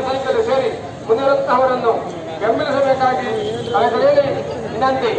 ಸೈನಿಕರು ಸೇರಿ ಮುನಿರತ್ನ ಅವರನ್ನು ಬೆಂಬಲಿಸಬೇಕಾಗಿ ಕಳಕಳಿಯಲ್ಲಿ ವಿನಂತಿ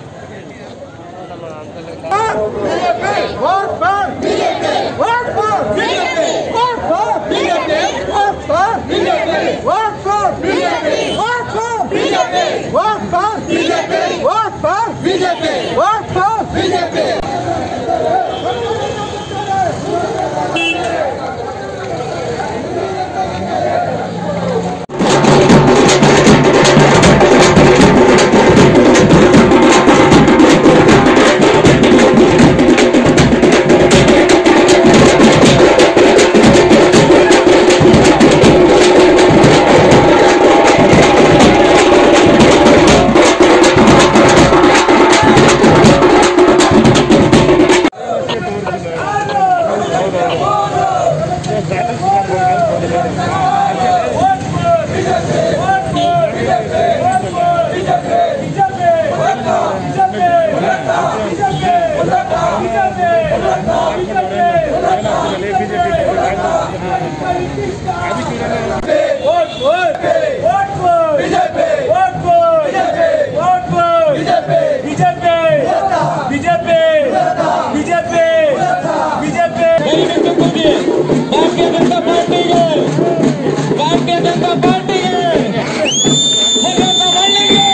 ಭಾರತೀಯ ಜನತಾ ಪಾರ್ಟಿಗೆ ಭಾರತೀಯ ಜನತಾ ಪಾರ್ಟಿಗೆ ಮುನಿರತ್ನ ಮಲ್ಲಿಗೆ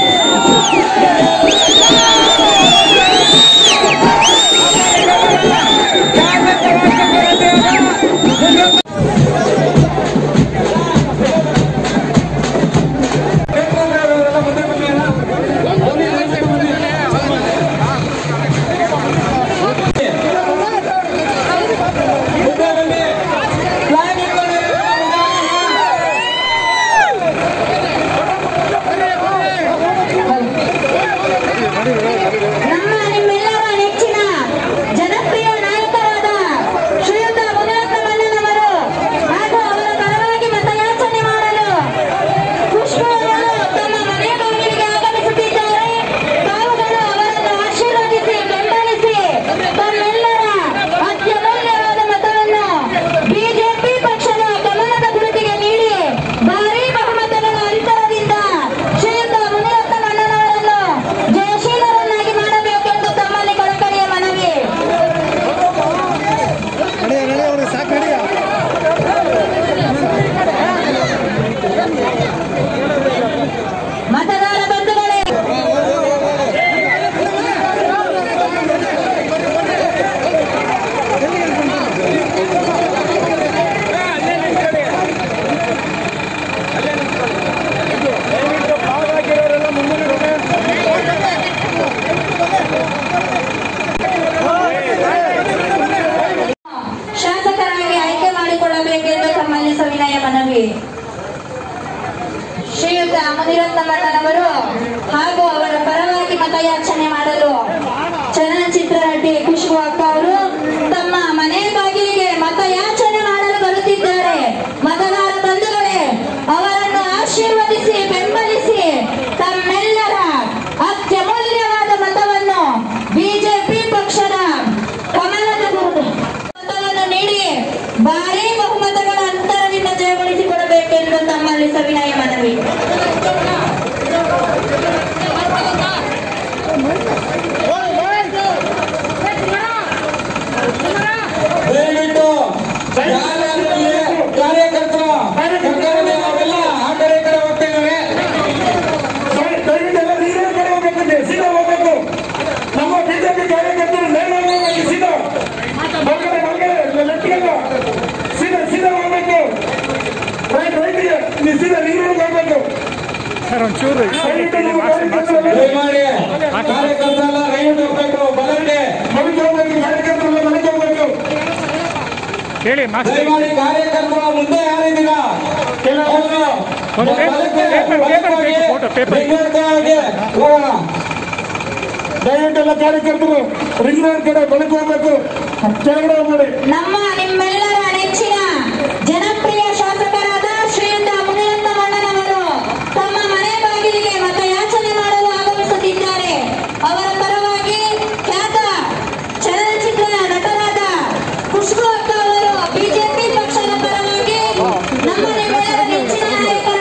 ನಮ್ಮ ನಿಮ್ಮೆಲ್ಲರ ನೆಚ್ಚಿನ ಜನಪ್ರಿಯ ನಾಯಕರಾದ ಶ್ರೀಯುತ ಮುನಿರತ್ನ ಮಲ್ಲನವರು ಹಾಗೂ ಅವರ ಪರವಾಗಿ ಮತಯಾಚನೆ ಮಾಡಲು ಪುಷ್ಪವನ್ನು ತಮ್ಮ ಮನೆ ಬಾಗಿಲಿಗೆ ಆಗಮಿಸುತ್ತಿದ್ದಾರೆ ತಾವುಗಳು ಅವರನ್ನು ಆಶೀರ್ವದಿಸಿ ಬೆಂಬಲಿಸಿ ತಮ್ಮೆಲ್ಲರ ಅತ್ಯಮೂಲ್ಯವಾದ ಮತವನ್ನು ಬಿಜೆಪಿ ಪಕ್ಷದ ಕಮಲದ ಗುರುತಿಗೆ ನೀಡಿ ಭಾರೀ ಬಹುಮತಗಳ ಅಂತರದಿಂದ ಶ್ರೀಯುತ ಮುನಿರತ್ನ ಮಲ್ಲನವರನ್ನು ಜಯಶೀಲರನ್ನಾಗಿ ಮಾಡಬೇಕೆಂದು ತಮ್ಮಲ್ಲಿ ಕಳಕಳಿಯ ಮನವಿ ಮತದಾರ ಬಂಧುಗಳೇ ಶಾಸಕರಾಗಿ ಆಯ್ಕೆ ಮಾಡಿಕೊಳ್ಳಬೇಕೆಂದು ತಮ್ಮಲ್ಲಿ ಸವಿನಯ ಮನವಿ ಶ್ರೀಯುತ ಮುನಿರತ್ನ ಮಲ್ಲನವರು ಹಾಗೂ ಅವರ ಪರವಾಗಿ ಮತಯಾಚನೆ ಮಾಡಲು ಚಲನಚಿತ್ರ ನಟಿ ಖುಷ್ಬು ಅಕ್ಕ ಅವರು ತಮ್ಮ ಮನೆ ಬಾಗಿಲಿಗೆ ಮತಯಾಚನೆ ಮಾಡಲು ಬರುತ್ತಿದ್ದಾರೆ ಮತದಾರ ಬಂಧುಗಳೇ ಅವರನ್ನು ಆಶೀರ್ವದಿಸಿ ಬೆಂಬಲಿಸಿ ತಮ್ಮೆಲ್ಲರ ಅತ್ಯಮೂಲ್ಯವಾದ ಮತವನ್ನು ಬಿಜೆಪಿ ಪಕ್ಷದ ಕಮಲದ ಗುರುತು ಮತವನ್ನು ನೀಡಿ ಭಾರೀ ಬಹುಮತಗಳ ಅಂತರದಿಂದ ಜಯಗಳಿಸಿಕೊಡಬೇಕೆಂದು ತಮ್ಮಲ್ಲಿ ಸವಿನಯ ಮನವಿ ದಯವಿಟ್ಟು ಶಾಲೆಯಲ್ಲಿ ಕಾರ್ಯಕರ್ತರು ಕರ್ತವ್ಯ ನಾವೆಲ್ಲ ಆ ಕಡೆ ಈ ಕಡೆ ಹೋಗ್ತಾ ಇದ್ದೇವೆ ದಯವಿಟ್ಟು ಎಲ್ಲ ನೀರೇ ಕಡೆ ಹೋಗ್ಬೇಕಂತೆ ಸೀದಾ ಹೋಗ್ಬೇಕು ನಮ್ಮ ಬಿಜೆಪಿ ಕಾರ್ಯಕರ್ತರು ಮೇಲೆ ಹೋಗ್ಬೇಕು ಸೀದಾ ಮಲ್ಗಡೆ ಮಲ್ಗಡೆ ಲೆಫ್ಟ್ಗೆಲ್ಲ ಸೀದಾ ಸೀದಾ ಹೋಗ್ಬೇಕು ರೈಟ್ ರೈಟ್ಗೆ ನೀವು ಸೀದಾ ನೀರಿಗೆ ಹೋಗ್ಬೇಕು ದಯವಿಟ್ಟು ನಮ್ಮ ಕಾರ್ಯಕರ್ತರು ದಯಮಾಡಿ ಕಾರ್ಯಕರ್ತರೆಲ್ಲ ರೈಟ್ ಹೋಗ್ಬೇಕು ಬಲಕ್ಕೆ ಮನೆಗೆ ಹೋಗ್ಬೇಕು ಕಾರ್ಯಕರ್ತರೆಲ್ಲ ಮನೆಗೆ ಹೋಗ್ಬೇಕು ಹೇಳಿ ಮಾಸ್ಟರ್ ದಯಮಾಡಿ ಕಾರ್ಯಕರ್ತರು ಮುಂದೆ ಯಾರಿದ್ದೀರಾ ಕೆಲವರು ಒಂದು ಪೇಪರ್- ಪೇಪರ್- ಪೇಪರ್ ಬೇಕು, ಫೋಟೋ, ಪೇಪರ್. ಬೆಂಗಳೂರಿಗೆ ಹೋಗೋಣ ದಯವಿಟ್ಟು ಎಲ್ಲ ಕಾರ್ಯಕರ್ತರು ರಿಂಗ್ ರೋಡ್ ಕಡೆ ಬೆಳಗ್ಗೆ ಹೋಗ್ಬೇಕು ಕೆಳಗಡೆ ಹೋಗ್ಬೇಡಿ ನಮ್ಮ ನಿಮ್ಮೆಲ್ಲರ ನೆಚ್ಚಿನ ಜನಪ್ರಿಯ ಶಾಸಕರಾದ ಶ್ರೀಯುತ ಮುನಿರತ್ನ ಮಣ್ಣನವರು ತಮ್ಮ ಮನೆ ಬಾಗಿಲಿಗೆ ಮತಯಾಚನೆ ಮಾಡಲು ಆಗಮಿಸುತ್ತಿದ್ದಾರೆ ಅವರ ಪರವಾಗಿ ಖ್ಯಾತ ಚಲನಚಿತ್ರ ನಟರಾದ ಖುಷ್ಬು ಅಕ್ಕ ಅವರು ಬಿಜೆಪಿ ಪಕ್ಷದ ಪರವಾಗಿ ನಮ್ಮ ನಿಮ್ಮೆಲ್ಲರ ನೆಚ್ಚಿನ ನಾಯಕರಾದ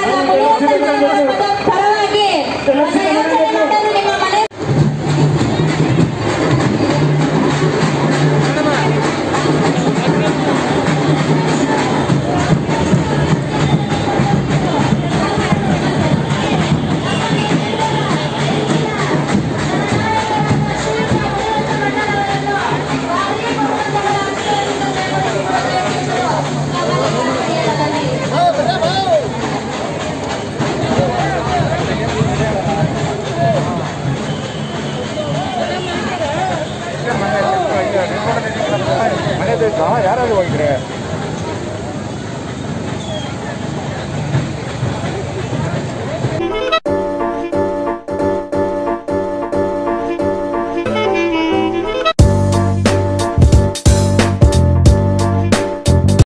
ಬೇಕಾ ಯಾರಾದ್ರು ಹೋಗಿದ್ರೆ